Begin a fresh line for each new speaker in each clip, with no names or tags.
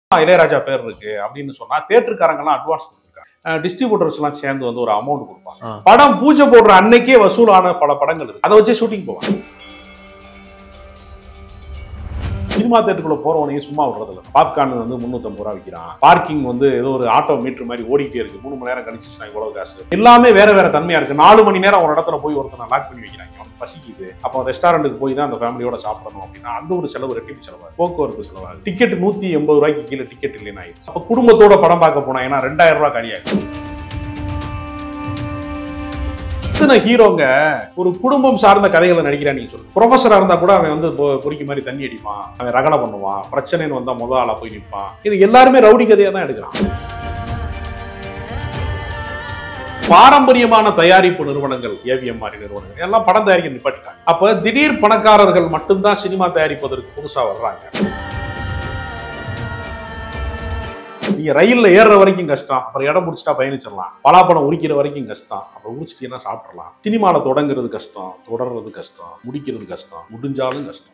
இளையராஜா பேர் இருக்கு அப்படின்னு சொன்னா தேட்டருக்காரங்கெல்லாம் அட்வான்ஸ் கொடுத்துருக்காங்க டிஸ்ட்ரிபியூட்டர்ஸ் எல்லாம் சேர்ந்து வந்து ஒரு அமௌண்ட் கொடுப்பாங்க
ஆ.
படம் பூஜை போடுற அன்னைக்கே வசூலான பல படங்கள் இருக்கு அதை வச்சு ஷூட்டிங் போவாங்க சினிமா தேட்டருக்குள்ள போறவனையும் சும்மா விடுறதில்ல பாப்கார்ன் வந்து முந்நூற்றம்பது ரூபா விற்கிறான் பார்க்கிங் வந்து ஏதோ ஒரு ஆட்டோ மீட்டர் மாதிரி ஓடிட்டே இருக்கு மூணு மணி நேரம் கழிச்சுச்சுனா இவ்வளவு காசு எல்லாமே வேற வேற தன்மையா இருக்கு நாலு மணி நேரம் ஒரு இடத்துல போய் ஒருத்தனை லாக் பண்ணி வைக்கிறாங்க அவனுக்கு பசிக்குது அப்போ ரெஸ்டாரண்ட்டுக்கு போய் தான் அந்த ஃபேமிலியோட சாப்பிடணும் அப்படின்னா அந்த ஒரு செலவு ரெட்டிப்பு செலவாகும் போக்குவரத்து செலவாகும் டிக்கெட் நூத்தி எண்பது ரூபாய்க்கு கீழே டிக்கெட் இல்லைன்னு ஆயிடுச்சு அப்போ குடும்பத்தோட படம் பார்க்க போனாங்கன்னா ரெண்டாயிரம் ரூபாய் காலியாகும் எத்தனை ஹீரோங்க ஒரு குடும்பம் சார்ந்த கதைகளை நடிக்கிறான் நீங்க சொல்லுங்க ப்ரொஃபஸரா இருந்தா கூட அவன் வந்து பொ- பொறிக்கு மாதிரி தண்ணி அடிப்பான் அவன் ரகலை பண்ணுவான் பிரச்சனைன்னு வந்தா முத ஆளா போய் நிற்பான் இது எல்லாருமே ரவுடி கதையா தான் எடுக்கிறான் பாரம்பரியமான தயாரிப்பு நிறுவனங்கள் ஏவிஎம் மாதிரி நிறுவனங்கள் எல்லாம் படம் தயாரிக்க நிப்பாட்டிட்டாங்க அப்ப திடீர் பணக்காரர்கள் மட்டும்தான் சினிமா தயாரிப்பதற்கு புதுசா வர்றாங்க நீங்க ரயில்ல ஏறுற வரைக்கும் கஷ்டம் அப்புறம் இடம் முடிச்சிட்டா பயணிச்சிடலாம் பலாப்பழம் உரிக்கிற வரைக்கும் கஷ்டம் அப்புறம் உரிச்சிட்டீங்கன்னா சாப்பிடலாம் சினிமால தொடங்குறது கஷ்டம் தொடர்றது கஷ்டம் முடிக்கிறது கஷ்டம் முடிஞ்சாலும் கஷ்டம்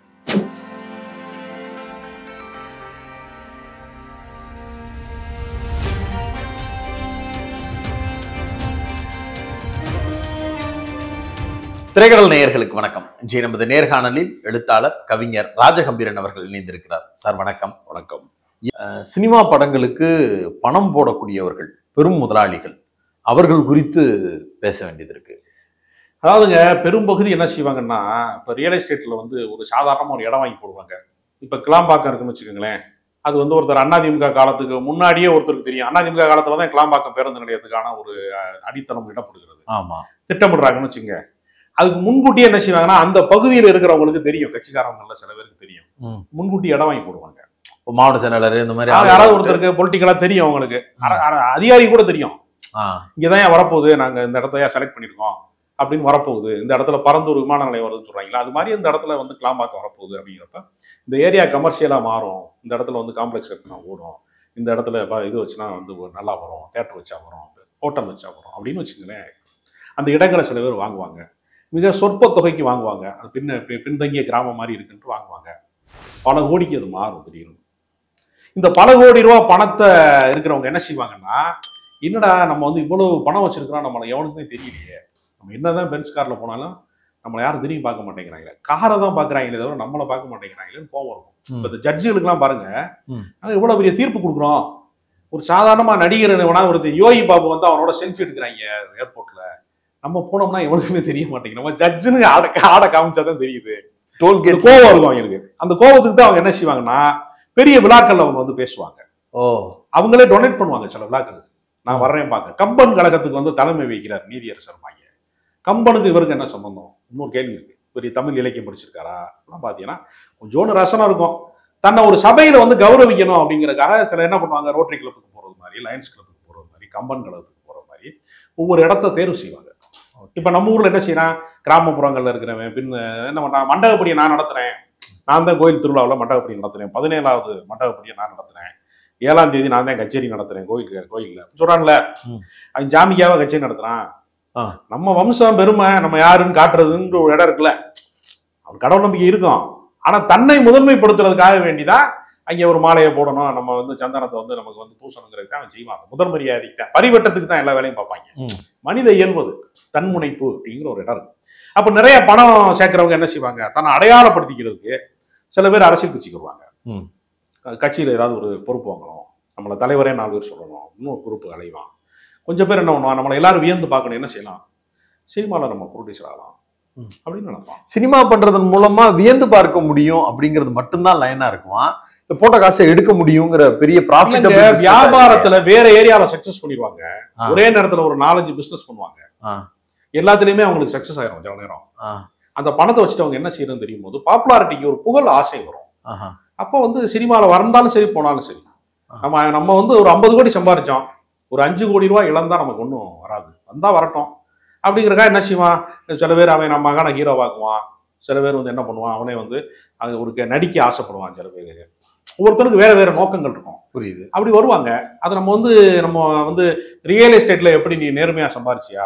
திரைக்கடல் நேயர்களுக்கு வணக்கம் இன்றைய நமது நேர்காணலில் எழுத்தாளர் கவிஞர் ராஜகம்பீரன் அவர்கள் இணைந்திருக்கிறார் சார் வணக்கம்
வணக்கம்
அஹ் சினிமா படங்களுக்கு பணம் போடக்கூடியவர்கள் பெரும் முதலாளிகள் அவர்கள் குறித்து பேச வேண்டியது இருக்கு
அதாவதுங்க பெரும்பகுதி என்ன செய்வாங்கன்னா இப்போ ரியல் எஸ்டேட்ல வந்து ஒரு சாதாரணமா ஒரு இடம் வாங்கி போடுவாங்க இப்போ கிளாம்பாக்கம் இருக்குன்னு வச்சுக்கோங்களேன் அது வந்து ஒருத்தர் அதிமுக காலத்துக்கு முன்னாடியே ஒருத்தருக்கு தெரியும் அதிமுக காலத்துல தான் கிளாம்பாக்கம் பேருந்து நிலையத்துக்கான ஒரு அஹ், அடித்தளம் இடப்படுகிறது
ஆமா
திட்டமிடுறாங்கன்னு வச்சுங்க அதுக்கு முன்கூட்டியே என்ன செய்வாங்கன்னா அந்த பகுதியில் இருக்கிறவங்களுக்கு தெரியும் கட்சிக்காரங்கள்ல சில பேருக்கு தெரியும்
ம்.
முன்கூட்டி இடம் வாங்கி போடுவாங்க
இப்போ மாவட்ட செயலாளர் இந்த மாதிரி
யாராவது
ஆளுங்க
ஒருத்தருக்கு பொலிட்டிக்கலா தெரியும் அவங்களுக்கு அர- அர- அதிகாரி கூட தெரியும்
ஆ,
இங்கதான் ஏன் வரப்போகுது நாங்க இந்த இடத்த செலக்ட் பண்ணிருக்கோம் அப்படின்னு வரப்போகுது இந்த இடத்துல பரந்தூர் விமான நிலையம் வருதுன்னு சொல்றாங்களா அது மாதிரி இந்த இடத்துல வந்து கிளாம்பாக்கம் வரப்போகுது அப்படிங்கிறப்ப இந்த ஏரியா கமர்ஷியலா மாறும் இந்த இடத்துல வந்து காம்ப்ளெக்ஸ் இருக்குன்னா ஓடும் இந்த இடத்துல ப- இது வச்சுனா வந்து ஒரு நல்லா வரும் தேட்டர் வச்சா வரும் ஹோட்டல் வச்சா வரும் அப்படின்னு வச்சுங்களேன் அந்த இடங்களை சில பேர் வாங்குவாங்க மிக சொற்ப தொகைக்கு வாங்குவாங்க அது பின்ன பி- பின்தங்கிய கிராமம் மாதிரி இருக்குன்ட்டு வாங்குவாங்க பல கோடிக்கு அது மாறும் திடீர்னு இந்த பல கோடி ரூபா பணத்தை இருக்கிறவங்க என்ன செய்வாங்கன்னா என்னடா நம்ம வந்து இவ்வளவு பணம் வச்சிருக்கிறோம் நம்மளை எவனுக்குமே தெரியலையே நம்ம என்னதான் பென்ஸ் கார்ல போனாலும் நம்மளை யாரும் திரும்பி பார்க்க மாட்டேங்கிறாங்க காரை தான் பார்க்குறாங்களே தவிர நம்மளை பார்க்க மாட்டேங்கிறாங்களேன்னு கோவம் இருக்கும்
ம்.
இப்போ இந்த ஜட்ஜுகளுக்குலாம் பாருங்க
ம்.
நாங்கள் இவ்வளோ பெரிய தீர்ப்பு கொடுக்குறோம் ஒரு சாதாரணமா நடிகர் வேணா ஒருத்தர் யோகி பாபு வந்து அவனோட செல்ஃபி எடுக்கிறாங்க ஏர்போர்ட்ல நம்ம போனோம்னா எவனுக்குமே தெரிய மாட்டேங்குது நம்ம ஜட்ஜுன்னு ஆட ஆட காமிச்சாதான் தெரியுது இந்த
டோல்கேட்
கோவம் இருக்கும் அவங்களுக்கு அந்த கோவத்துக்கு தான் அவங்க என்ன செய்வாங்கன்னா பெரிய விழாக்கள்ல அவங்க வந்து பேசுவாங்க
ஓ
அவங்களே டொனேட் பண்ணுவாங்க சில விழாக்களுக்கு நான் வர்றேன் பார்க்க கம்பன் கழகத்துக்கு வந்து தலைமை வைக்கிறார் நீதியரசர் மாங்க கம்பனுக்கு இவருக்கு என்ன சம்பந்தம் இன்னொரு கேள்வி இருக்கு பெரிய தமிழ் இலக்கியம் படிச்சிருக்காரா எல்லாம் பார்த்தீங்கன்னா கொஞ்சோண்டு ரசனம் இருக்கும் தன்னை ஒரு சபையில வந்து கௌரவிக்கணும் அப்படிங்கறதுக்காக சில என்ன பண்ணுவாங்க ரோட்டரி கிளப்புக்கு போறது மாதிரி லயன்ஸ் கிளப்புக்கு போறது மாதிரி கம்பன் கழகத்துக்கு போறது மாதிரி ஒவ்வொரு இடத்த தேர்வு செய்வாங்க இப்ப நம்ம ஊர்ல என்ன செய்யறான் கிராமப்புறங்கள்ல இருக்கிறவன் பின் என்ன பண்றான் மண்டகப்படியை நான் நடத்துறேன் நான் தான் கோயில் திருவிழாவில் மண்டகப்படி நடத்துறேன் பதினேழாவது மண்டகப்படியை நான் நடத்துறேன் ஏழாம் தேதி நான் தான் கச்சேரி நடத்துறேன் கோயில் கோயில்ல சொல்றான்ல
ம்.
அவன் ஜாமிக்காவை கச்சேரி நடத்துறான்
ஆ.
நம்ம வம்சம் பெருமை நம்ம யாருன்னு காட்டுறதுன்ற ஒரு இடம் இருக்குல்ல அவன் கடவுள் நம்பிக்கை இருக்கும் ஆனா தன்னை முதன்மைப்படுத்துறதுக்காக வேண்டிதான் அங்கே ஒரு மாலையை போடணும் நம்ம வந்து சந்தனத்தை வந்து நமக்கு வந்து பூசணுங்கிறதுக்கு அவன் செய்வாங்க முதல் மரியாதைக்கு தான் பரிவட்டத்துக்கு தான் எல்லா வேலையும் பார்ப்பாங்க
ம்.
மனித இயல்பது தன்முனைப்பு அப்படிங்கிற ஒரு இடம் இருக்கு அப்ப நிறைய பணம் சேர்க்கிறவங்க என்ன செய்வாங்க தன்னை அடையாளப்படுத்திக்கிறதுக்கு சில பேர் அரசியல் கட்சிக்கு வருவாங்க
ம்.
க- கட்சியில ஏதாவது ஒரு பொறுப்பு வாங்கணும் நம்மளை தலைவரே நாலு பேர் சொல்லணும் இன்னொரு பொறுப்பு அலைவான் கொஞ்சம் பேர் என்ன பண்ணுவான் நம்மளை எல்லாரும் வியந்து பார்க்கணும் என்ன செய்யலாம் சினிமாவில் நம்ம ப்ரொடியூசர் ஆகலாம்
ம்.
அப்படின்னு நினைப்பான்
சினிமா பண்றதன் மூலமா வியந்து பார்க்க முடியும் அப்படிங்கிறது மட்டும்தான் லைனா இருக்குமா இந்த போட்ட காசை எடுக்க முடியுங்கிற பெரிய ப்ராஃபிட்
இல்லைங்க, வியாபாரத்துல வேற ஏரியால சக்சஸ் பண்ணிடுவாங்க
ஆ.
ஒரே நேரத்துல ஒரு நாலஞ்சு பிசினஸ் பண்ணுவாங்க
ஆ.
எல்லாத்துலயுமே அவங்களுக்கு சக்சஸ் ஆயிரும் சில நேரம் அந்த பணத்தை வச்சுட்டு அவங்க என்ன செய்யறதுன்னு தெரியும் போது பாப்புலாரிட்டிக்கு ஒரு புகழ் ஆசை வரும் அப்போ வந்து சினிமாவில் வந்தாலும் சரி போனாலும் சரி நம்ம நம்ம வந்து ஒரு ஐம்பது கோடி சம்பாரிச்சோம் ஒரு அஞ்சு கோடி ரூபாய் இழந்தா நமக்கு ஒன்றும் வராது வந்தா வரட்டும் அப்படிங்கிறக்கா என்ன செய்வான் சில பேர் அவன் நம்ம மகனை ஹீரோவாக்குவான் சில பேர் வந்து என்ன பண்ணுவான் அவனே வந்து அது ஒரு க- நடிக்க ஆசைப்படுவான் சில பேர் ஒவ்வொருத்தருக்கு வேற வேற நோக்கங்கள் இருக்கும்
புரியுது
அப்படி வருவாங்க அதை நம்ம வந்து நம்ம வந்து ரியல் எஸ்டேட்ல எப்படி நீ நேர்மையா சம்பாரிச்சியா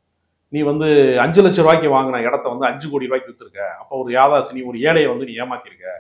நீ வந்து அஞ்சு லட்சம் ரூபாய்க்கு வாங்கின இடத்த வந்து அஞ்சு கோடி ரூபாய்க்கு வித்துருக்க அப்போ ஒரு யாதாசி நீ ஒரு ஏழையை வந்து நீ ஏமாத்திருக்க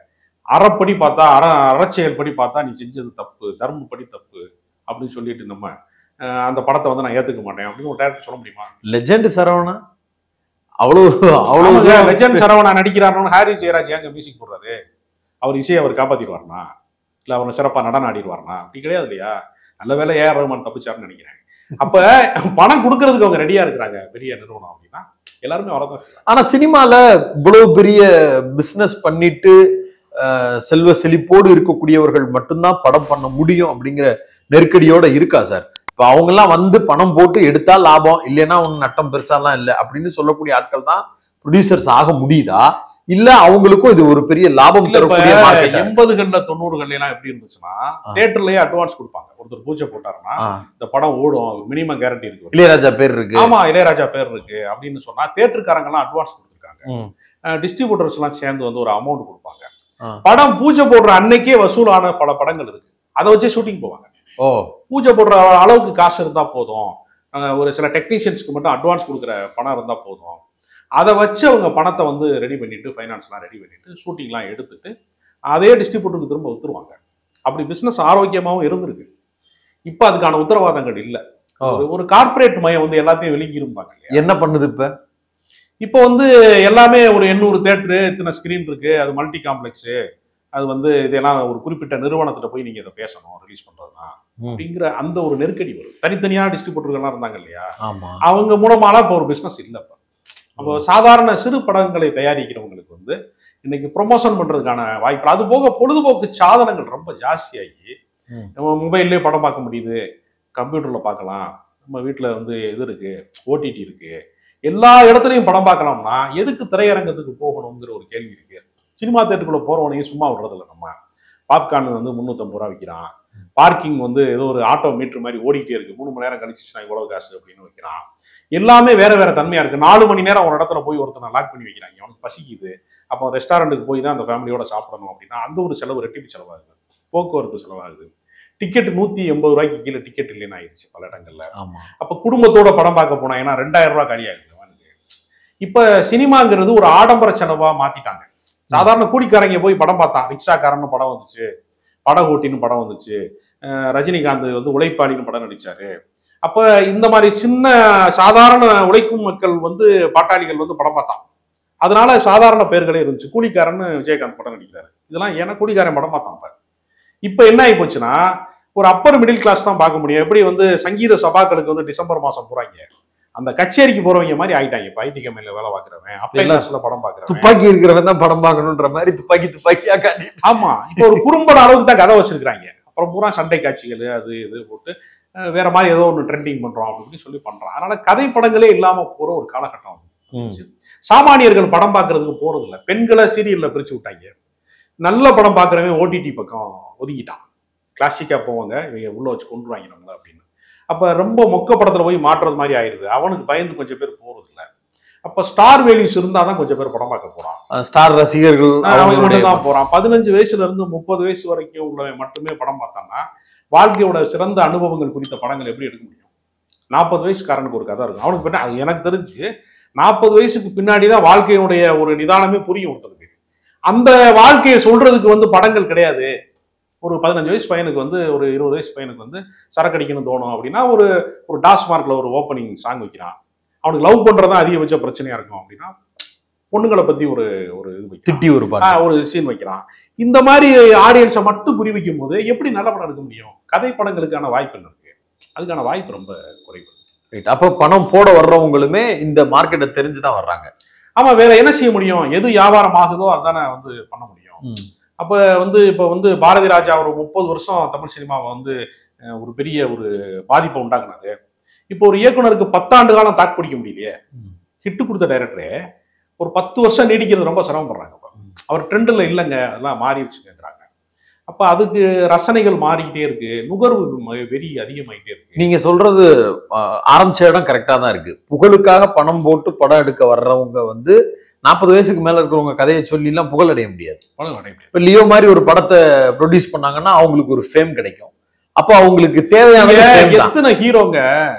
அறப்படி பார்த்தா அற அறச்செயல்படி பார்த்தா நீ செஞ்சது தப்பு தர்மப்படி தப்பு அப்படின்னு சொல்லிட்டு நம்ம அஹ், அந்த படத்தை வந்து நான் ஏத்துக்க மாட்டேன் அப்படின்னு ஒரு டேரக்டர் சொல்ல முடியுமா
லெஜெண்ட் சரவணா அவ்வளவு அவ்வளவு
அவ்வளவு லெஜண்ட் சரவணா நடிக்கிறாருன்னு ஹாரி ஜெயராஜ் ஏங்க மியூசிக் போடுறாரு அவர் இசையை அவர் காப்பாத்திடுவாருனா இல்ல அவர் சிறப்பா நடனம் ஆடிடுவாருனா அப்படி கிடையாது இல்லையா நல்ல வேலை ஏஆர் ரஹ்மான் தப்பிச்சாருன்னு நினைக்கிறேன் அப்ப பணம் கொடுக்கறதுக்கு அவங்க ரெடியா இருக்கிறாங்க பெரிய நிறுவனம் அப்படின்னா எல்லாருமே வரதான் செய்வாங்க
ஆனா சினிமால இவ்வளவு பெரிய பிசினஸ் பண்ணிட்டு அஹ், செல்வ செழிப்போடு இருக்கக்கூடியவர்கள் மட்டும்தான் படம் பண்ண முடியும் அப்படிங்கிற நெருக்கடியோட இருக்கா சார் இப்ப அவங்க எல்லாம் வந்து பணம் போட்டு எடுத்தா லாபம் இல்லைன்னா ஒன்னும் நட்டம் பெருசாலாம் இல்லை அப்படின்னு சொல்லக்கூடிய ஆட்கள் தான் ப்ரொடியூசர்ஸ் ஆக முடியுதா இல்ல அவங்களுக்கும் இது ஒரு பெரிய லாபம்
இல்ல இப்ப
தரக்கூடிய market ஆ?
எண்பதுகள்ல தொண்ணூறுகள்ல எல்லாம் எப்படி இருந்துச்சுன்னா
ஆ.
தியேட்டர்லயே அட்வான்ஸ் கொடுப்பாங்க ஒருத்தர் பூஜை போட்டாருன்னா
ஆ,
இந்த படம் ஓடும் மினிமம் கேரண்டி இருக்கு
இளையராஜா பேர் இருக்கு
ஆமா இளையராஜா பேர் இருக்கு அப்படின்னு சொன்னா தியேட்டருக்காரங்க எல்லாம் அட்வான்ஸ் கொடுத்துருக்காங்க
ம்.
டிஸ்ட்ரிபியூட்டர்ஸ் எல்லாம் சேர்ந்து வந்து ஒரு அமௌண்ட் கொடுப்பாங்க
ஆ.
படம் பூஜை போடுற அன்னைக்கே வசூலான பல படங்கள் இருக்கு அதை வச்சு ஷூட்டிங் போவாங்க
ஓ
பூஜை போடுற அளவுக்கு காசு இருந்தா போதும் அஹ் ஒரு சில டெக்னீஷியன்ஸ்க்கு மட்டும் அட்வான்ஸ் கொடுக்குற பணம் இருந்தா போதும் அதை வச்சு அவங்க பணத்தை வந்து ரெடி பண்ணிட்டு ஃபைனான்ஸ்லாம் ரெடி பண்ணிட்டு ஷூட்டிங்லாம் எடுத்துட்டு அதே டிஸ்ட்ரிபியூட்டருக்கு திரும்ப வித்துருவாங்க அப்படி பிசினஸ் ஆரோக்கியமாகவும் இருந்திருக்கு இப்போ அதுக்கான உத்தரவாதங்கள் இல்லை
ஓ.
ஒரு ஒரு கார்ப்பரேட் மயம் வந்து எல்லாத்தையும் விழுங்கிருப்பாங்க இல்லையா
என்ன பண்ணுது இப்ப
இப்போ வந்து எல்லாமே ஒரு எண்ணூறு தேட்டரு இத்தனை ஸ்கிரீன் இருக்கு அது மல்டி காம்ப்ளெக்ஸு அது வந்து இதெல்லாம் ஒரு குறிப்பிட்ட நிறுவனத்துல போய் நீங்க இதை பேசணும் ரிலீஸ் பண்றதுனா
ம்.
அப்படிங்கிற அந்த ஒரு நெருக்கடி வரும் தனித்தனியா டிஸ்ட்ரிபியூட்டர்கள்லாம் இருந்தாங்க இல்லையா
ஆமா
அவங்க மூலமாலாம் இப்போ ஒரு பிசினஸ் இல்லை இப்போ அப்போ சாதாரண சிறு படங்களை தயாரிக்கிறவங்களுக்கு வந்து இன்னைக்கு ப்ரொமோஷன் பண்றதுக்கான வாய்ப்பு அது போக பொழுதுபோக்கு சாதனங்கள் ரொம்ப ஜாஸ்தியாகி
ம்.
நம்ம மொபைல்லே படம் பார்க்க முடியுது கம்ப்யூட்டர்ல பார்க்கலாம் நம்ம வீட்ல வந்து இது இருக்கு ஓடிடி இருக்கு எல்லா இடத்துலையும் படம் பார்க்கலாம்னா எதுக்கு திரையரங்கத்துக்கு போகணுங்கிற ஒரு கேள்வி இருக்கு சினிமா தேட்டருக்குள்ள போறவனையும் சும்மா விடுறதில்ல நம்ம பாப்கார்ன் வந்து முந்நூற்றம்பது ரூபா விற்கிறான் பார்க்கிங் வந்து ஏதோ ஒரு ஆட்டோ மீட்டர் மாதிரி ஓடிட்டே இருக்கு மூணு மணி நேரம் கழிச்சுச்சுனா இவ்வளவு காசு அப்படின்னு வைக்கிறான் எல்லாமே வேற வேற தன்மையா இருக்கு நாலு மணி நேரம் ஒரு இடத்துல போய் ஒருத்தனை லாக் பண்ணி வைக்கிறாங்க அவனுக்கு பசிக்குது அப்போ ரெஸ்டாரண்ட்டுக்கு போய் தான் அந்த ஃபேமிலியோட சாப்பிடணும் அப்படின்னா அந்த ஒரு செலவு ரெட்டிப்பு செலவாகுது போக்குவரத்து செலவாகுது டிக்கெட் நூத்தி எண்பது ரூபாய்க்கு கீழே டிக்கெட் இல்லைன்னு ஆயிடுச்சு பல இடங்கள்ல
ஆமா
அப்ப குடும்பத்தோட படம் பார்க்க போனா ஏன்னா ரெண்டாயிரம் ரூபாய் காலியாகுது அவனுக்கு இப்ப சினிமாங்கிறது ஒரு ஆடம்பர செலவா மாத்திட்டாங்க சாதாரண கூலிக்காரங்க போய் படம் பார்த்தான் ரிக்ஷாக்காரன்னு படம் வந்துச்சு படகோட்டின்னு படம் வந்துச்சு அஹ் ரஜினிகாந்த் வந்து உழைப்பாளின்னு படம் நடிச்சாரு அப்ப இந்த மாதிரி சின்ன சாதாரண உழைக்கும் மக்கள் வந்து பாட்டாளிகள் வந்து படம் பார்த்தான் அதனால சாதாரண பேர்களே இருந்துச்சு கூலிக்காரன்னு விஜயகாந்த் படம் நடிக்கிறாரு இதெல்லாம் ஏன்னா கூலிக்காரன் படம் பார்த்தான் அப்ப இப்ப என்ன ஆகி போச்சுன்னா ஒரு அப்பர் மிடில் கிளாஸ் தான் பார்க்க முடியும் எப்படி வந்து சங்கீத சபாக்களுக்கு வந்து டிசம்பர் மாசம் போறாங்க அந்த கச்சேரிக்கு போறவங்க மாதிரி ஆயிட்டாங்க இப்ப ஐடி கம்பெனில வேலை பார்க்கறவன் அப்பர்
எல்லாம்
கிளாஸ்ல படம் பார்க்கறவன்
துப்பாக்கி இருக்கிறவன் தான் படம் பார்க்கணுன்ற மாதிரி துப்பாக்கி துப்பாக்கியா காட்டி
ஆமா இப்போ ஒரு குறும்பட அளவுக்கு தான் கதை வச்சிருக்காங்க அப்புறம் பூரா சண்டை காட்சிகள் அது இது போட்டு அஹ், வேற மாதிரி ஏதோ ஒன்று ட்ரெண்டிங் பண்றோம் அப்படின்னு சொல்லி பண்றான் அதனால கதை படங்களே இல்லாம போற ஒரு காலகட்டம் வந்துச்சு. சாமானியர்கள் படம் பார்க்கறதுக்கு போறது இல்ல பெண்களை சீரியல்ல பிரிச்சு விட்டாங்க நல்ல படம் பார்க்கறவன் ஓடிடி பக்கம் ஒதுங்கிட்டான் கிளாசிக்கா போவாங்க இவங்க உள்ள வச்சு கொண்டுருவாங்க நம்மள அப்படின்னு அப்ப ரொம்ப மொக்க படத்துல போய் மாற்றுறது மாதிரி ஆயிருது அவனுக்கு பயந்து கொஞ்சம் பேர் போறது இல்ல அப்ப ஸ்டார் வேல்யூஸ் இருந்தாதான் கொஞ்சம் பேர் படம் பார்க்க போறான்
ஸ்டார் ரசிகர்கள்
அவன்
அவங்களுடைய
மட்டும் தான் போறான் பதினஞ்சு வயசுல இருந்து முப்பது வயசு வரைக்கும் உள்ளவன் மட்டுமே படம் பார்த்தான்னா வாழ்க்கையோட சிறந்த அனுபவங்கள் குறித்த படங்கள் எப்படி எடுக்க முடியும் நாற்பது வயசுக்காரனுக்கு ஒரு கதை இருக்கும் அவனுக்கு பின்னா அது எனக்கு தெரிஞ்சு நாற்பது வயசுக்கு பின்னாடி தான் வாழ்க்கையினுடைய ஒரு நிதானமே புரியும் ஒருத்தருக்கு அந்த வாழ்க்கையை சொல்றதுக்கு வந்து படங்கள் கிடையாது ஒரு பதினஞ்சு வயசு பையனுக்கு வந்து ஒரு இருபது வயசு பையனுக்கு வந்து சரக்கு அடிக்கணும்னு தோணும் அப்படின்னா ஒரு ஒரு டாஸ்மார்க்ல ஒரு ஓப்பனிங் சாங் வைக்கிறான் அவனுக்கு லவ் பண்றதுதான் அதிகபட்ச பிரச்சனையா இருக்கும் அப்படின்னா பொண்ணுங்களை பத்தி ஒரு ஒரு இது வைக்கிறான்
திட்டி ஒரு பாட்டு
ஆஹ் ஒரு சீன் வைக்கிறான் இந்த மாதிரி ஆடியன்ஸை மட்டும் குறி வைக்கும் போது எப்படி நல்ல படம் எடுக்க முடியும் கதை படங்களுக்கான வாய்ப்பு என்ன இருக்கு அதுக்கான வாய்ப்பு ரொம்ப குறைவு
Right. அப்ப பணம் போட வர்றவங்களுமே இந்த மார்க்கெட்டை தெரிஞ்சுதான் வர்றாங்க
ஆமா வேற என்ன செய்ய முடியும் எது வியாபாரம் ஆகுதோ அதானே வந்து பண்ண முடியும் அப்ப வந்து இப்ப வந்து பாரதி ராஜா ஒரு முப்பது வருஷம் தமிழ் சினிமாவை வந்து அஹ், ஒரு பெரிய ஒரு பாதிப்பை உண்டாக்குனாரு இப்போ ஒரு இயக்குனருக்கு பத்தாண்டு காலம் தாக்கு பிடிக்க முடியலையே
ம்.
ஹிட் கொடுத்த டைரக்டரே ஒரு பத்து வருஷம் நீடிக்கிறது ரொம்ப சிரமப்படுறாங்க இப்ப. அவர் ட்ரெண்டில் இல்லைங்க அதெல்லாம் மாறிடுச்சுங்கிறாங்க அப்ப அதுக்கு ரசனைகள் மாறிக்கிட்டே இருக்கு நுகர்வு ம- வெறி அதிகமாயிட்டே இருக்கு
நீங்க சொல்றது ஆஹ், ஆரம்பிச்ச இடம் கரெக்டா தான் இருக்கு புகழுக்காக பணம் போட்டு படம் எடுக்க வர்றவங்க வந்து நாற்பது வயசுக்கு மேல இருக்கிறவங்க கதையை சொல்லி எல்லாம் புகழ் அடைய முடியாது
படம் அடைய முடியாது.
இப்ப லியோ மாதிரி ஒரு படத்தை ப்ரொடியூஸ் பண்ணாங்கன்னா அவங்களுக்கு ஒரு ஃபேம் கிடைக்கும் அப்போ அவங்களுக்கு தேவையானது
இங்க
fame தான்.
எத்தனை ஹீரோங்க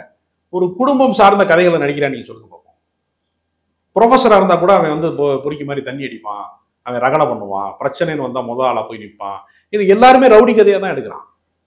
ஒரு குடும்பம் சார்ந்த கதைகளை நடிக்கிறா நீங்க சொல்லுங்க பார்ப்போம் ப்ரொஃபஸரா இருந்தா கூட அவன் வந்து பொ- பொறிக்க மாதிரி தண்ணி அடிப்பான் அவன் ரகலை பண்ணுவான் பிரச்சனைன்னு வந்தா முத ஆளா போய் நிற்பான் இது எல்லாருமே ரவுடி கதையா தான் எடுக்கிறான்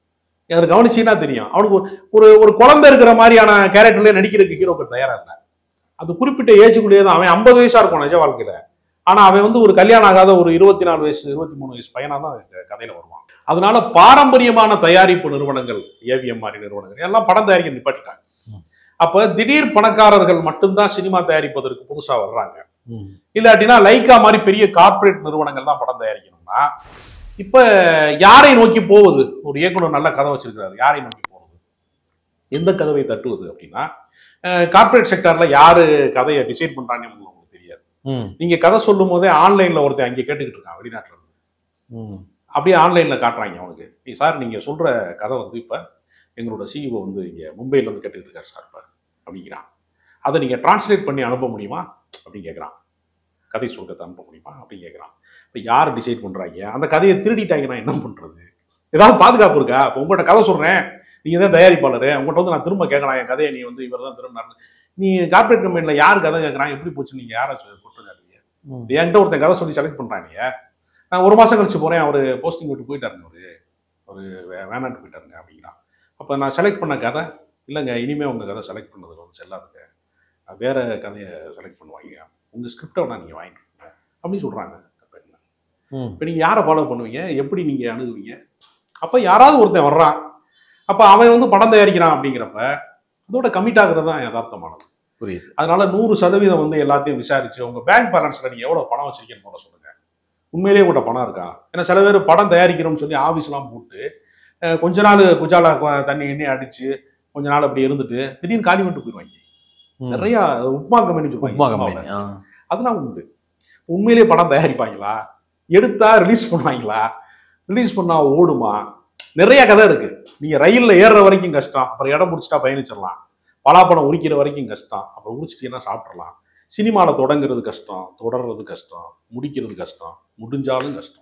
அதை கவனிச்சீங்கன்னா தெரியும் அவனுக்கு ஒரு- ஒரு ஒரு குழந்தை இருக்கிற மாதிரியான கேரக்டர்ல நடிக்கிறதுக்கு ஹீரோக்கள் தயாரா இல்லை அது குறிப்பிட்ட ஏஜுக்குள்ளேயே தான் அவன் ஐம்பது வயசா இருக்கும் நிஜ வாழ்க்கையில ஆனா அவன் வந்து ஒரு கல்யாணம் ஆகாத ஒரு இருபத்தி நாலு வயசு இருபத்தி மூணு வயசு பையனா தான் இந்த கதையில வருவான் அதனால பாரம்பரியமான தயாரிப்பு நிறுவனங்கள் ஏவிஎம் மாதிரி நிறுவனங்கள் எல்லாம் படம் தயாரிக்க நிப்பாட்டிட்டாங்க
ம்.
அப்ப திடீர் பணக்காரர்கள் மட்டும்தான் சினிமா தயாரிப்பதற்கு புதுசா வர்றாங்க
ம்.
இல்லாட்டினா லைக்கா மாதிரி பெரிய கார்ப்பரேட் நிறுவனங்கள் தான் படம் தயாரிக்கணும்னா இப்ப யாரை நோக்கி போகுது ஒரு இயக்குனர் நல்ல கதை வச்சிருக்காரு யாரை நோக்கி போறது எந்த கதவை தட்டுவது அப்படின்னா கார்ப்பரேட் செக்டார்ல யாரு கதையை டிசைட் பண்றாங்கன்னு உங்களுக்கு தெரியாது
ம்.
நீங்க கதை சொல்லும் போதே ஆன்லைன்ல ஒருத்தன் அங்கே கேட்டுக்கிட்டு இருக்கான் வெளிநாட்டுல இருந்து
ம்.
அப்படியே ஆன்லைன்ல காட்டுறாங்க அவனுக்கு "ஏய் சார் நீங்க சொல்ற கதை வந்து இப்ப எங்களோட சிஇஓ வந்து இங்க மும்பைல இருந்து கேட்டுக்கிட்டு இருக்காரு சார் இப்ப அப்படிங்கிறான் அதை நீங்க டிரான்ஸ்லேட் பண்ணி அனுப்ப முடியுமா அப்படின்னு கேட்குறான் கதை சுருக்கத்தை அனுப்ப முடியுமா அப்படின்னு கேட்குறான் இப்போ யார் டிசைட் பண்றாங்க அந்த கதையை திருடிட்டாங்கன்னா என்ன பண்றது ஏதாவது பாதுகாப்பு இருக்கா இப்போ உங்கள்கிட்ட கதை சொல்றேன் நீங்க தான் தயாரிப்பாளர் உங்கள்கிட்ட வந்து நான் திரும்ப கேட்கலாம் என் கதையை நீ வந்து இவர் தான் திரும்பினாரு நீ கார்பரேட் கம்பெனில யார் கதை கேட்குறான் எப்படி போச்சு நீங்க யாரை போட்டுருக்காருங்க
ம்.
என்கிட்ட ஒருத்தன் கதை சொல்லி செலக்ட் பண்றாங்க நான் ஒரு மாசம் கழிச்சு போறேன் அவர் போஸ்டிங் விட்டு போயிட்டாருங்க அவரு ஒரு வே- வேணான்ட்டு போயிட்டாருங்க அப்படிங்கிறான் அப்போ நான் செலக்ட் பண்ண கதை இல்லைங்க இனிமே உங்க கதை செலக்ட் பண்ணதுக்கு வந்து செல்லாதுங்க நான் வேற கதையை செலக்ட் பண்ணுவாங்க உங்க ஸ்கிரிப்டை வேணா நீங்க வாங்கிக்கோங்க அப்படின்னு சொல்றாங்க கம்பெனியில்
ம்.
இப்போ நீங்க யாரை ஃபாலோ பண்ணுவீங்க எப்படி நீங்க அணுகுவீங்க அப்போ யாராவது ஒருத்தன் வர்றான் அப்போ அவன் வந்து படம் தயாரிக்கிறான் அப்படிங்கிறப்ப அதோட கமிட் ஆகுறது தான் யதார்த்தமானது
புரியுது
அதனால நூறு சதவீதம் வந்து எல்லாத்தையும் விசாரிச்சு உங்க பேங்க் பேலன்ஸ்ல நீங்க எவ்வளவு பணம் வச்சிருக்கீங்கன்னு போட சொல்லுங்க உண்மையிலேயே உங்கள்கிட்ட பணம் இருக்கா ஏன்னா சில பேர் படம் தயாரிக்கிறோம்னு சொல்லி ஆஃபீஸ்லாம் போட்டு அஹ், கொஞ்ச நாள் குஜாலா கொ- தண்ணி எண்ணெய் அடிச்சு கொஞ்ச நாள் அப்படி இருந்துட்டு திடீர்னு காலி பண்ணிட்டு போயிடுவாங்க
ம்.
நிறைய உப்மா கம்பெனி
உப்மா
சொல்லுவாங்க
கம்பெனி
சினிமாவுல.
ஆ.
அதெல்லாம் உண்டு உண்மையிலேயே படம் தயாரிப்பாங்களா எடுத்தா ரிலீஸ் பண்ணுவாங்களா ரிலீஸ் பண்ணா ஓடுமா நிறைய கதை இருக்கு நீங்க ரயில்ல ஏறுற வரைக்கும் கஷ்டம் அப்புறம் இடம் பிடிச்சிட்டா பயணிச்சிடலாம் பலாப்பழம் உரிக்கிற வரைக்கும் கஷ்டம் அப்புறம் உரிச்சிட்டீங்கன்னா சாப்பிட்றலாம் சினிமாவில் தொடங்குறது கஷ்டம் தொடர்றது கஷ்டம் முடிக்கிறது கஷ்டம் முடிஞ்சாலும் கஷ்டம்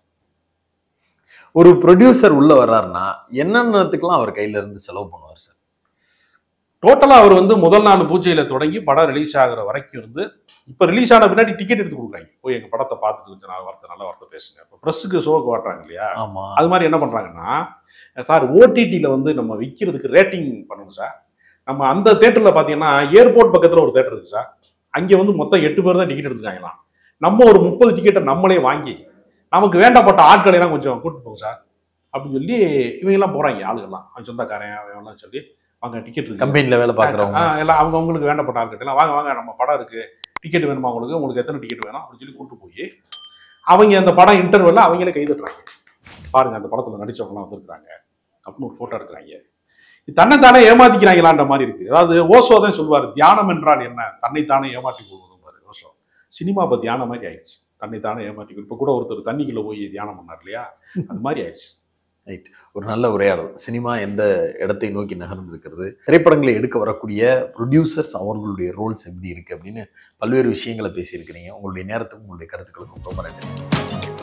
ஒரு ப்ரொடியூசர் உள்ள வர்றாருன்னா என்னென்னத்துக்கெல்லாம் அவர் கையில இருந்து செலவு பண்ணுவார் சார்
டோட்டலாக அவர் வந்து முதல் நாள் பூஜையில தொடங்கி படம் ரிலீஸ் ஆகுற வரைக்கும் இருந்து இப்போ ரிலீஸ் ஆன பின்னாடி டிக்கெட் எடுத்து கொடுக்குறாங்க போய் எங்கள் படத்தை பார்த்துட்டு கொஞ்சம் நாலு வார்த்தை நல்ல வார்த்தை பேசுங்க இப்போ ப்ரெஸ்ஸுக்கு ஷோக்கு வாட்டுறாங்க இல்லையா
ஆமா
அது மாதிரி என்ன பண்றாங்கன்னா சார் ஓடிடியில் வந்து நம்ம விற்கிறதுக்கு ரேட்டிங் பண்ணணும் சார் நம்ம அந்த தேட்டரில் பார்த்தீங்கன்னா ஏர்போர்ட் பக்கத்தில் ஒரு தேட்டர் இருக்கு சார் அங்கே வந்து மொத்தம் எட்டு பேர் தான் டிக்கெட் எடுத்துக்காங்களாம் நம்ம ஒரு முப்பது டிக்கெட்டை நம்மளே வாங்கி நமக்கு வேண்டப்பட்ட ஆட்களை எல்லாம் கொஞ்சம் கூட்டிட்டு போங்க சார் அப்படின்னு சொல்லி இவங்கெல்லாம் போறாங்க ஆளுகள்லாம் அவன் சொந்தக்காரன் அவன் எல்லாம் சொல்லி வாங்க டிக்கெட் இருக்கு
கம்பெனில வேலை பாக்குறவங்க
ஆ, எல்லாம் அவங்க அவங்களுக்கு வேண்டப்பட்ட ஆட்கள் எல்லாம் வாங்க வாங்க நம்ம படம் இருக்கு டிக்கெட் வேணுமா உங்களுக்கு உங்களுக்கு எத்தனை டிக்கெட் வேணும் அப்படின்னு சொல்லி கூட்டு போய் அவங்க அந்த படம் இன்டர்வெல்ல அவங்களே கை தட்டுறாங்க பாருங்க அந்த படத்துல நடிச்சவங்கலாம் வந்திருக்காங்க அப்படின்னு ஒரு போட்டோ எடுக்கிறாங்க இது தன்னைத்தானே ஏமாத்திக்கிறாங்களான்ற மாதிரி இருக்கு அதாவது ஓசோ தான் சொல்லுவார் தியானம் என்றால் என்ன தன்னைத்தானே ஏமாற்றி கொள்வதும்பாரு ஓசோ சினிமா இப்போ தியானம் மாதிரி ஆயிடுச்சு தன்னைத்தானே ஏமாற்றி இப்போ கூட ஒருத்தர் தண்ணிக்குள்ள போய் தியானம் பண்ணார் இல்லையா அது மாதிரி ஆயிடுச்சு
ஒரு நல்ல உரையாடல் சினிமா எந்த இடத்தை நோக்கி நகர்ந்திருக்கிறது திரைப்படங்களை எடுக்க வரக்கூடிய ப்ரொடியூசர்ஸ் அவர்களுடைய ரோல்ஸ் எப்படி இருக்கு அப்படின்னு பல்வேறு விஷயங்களை பேசியிருக்கிறீங்க உங்களுடைய நேரத்துக்கும் உங்களுடைய கருத்துக்களுக்கும் ரொம்ப நன்றி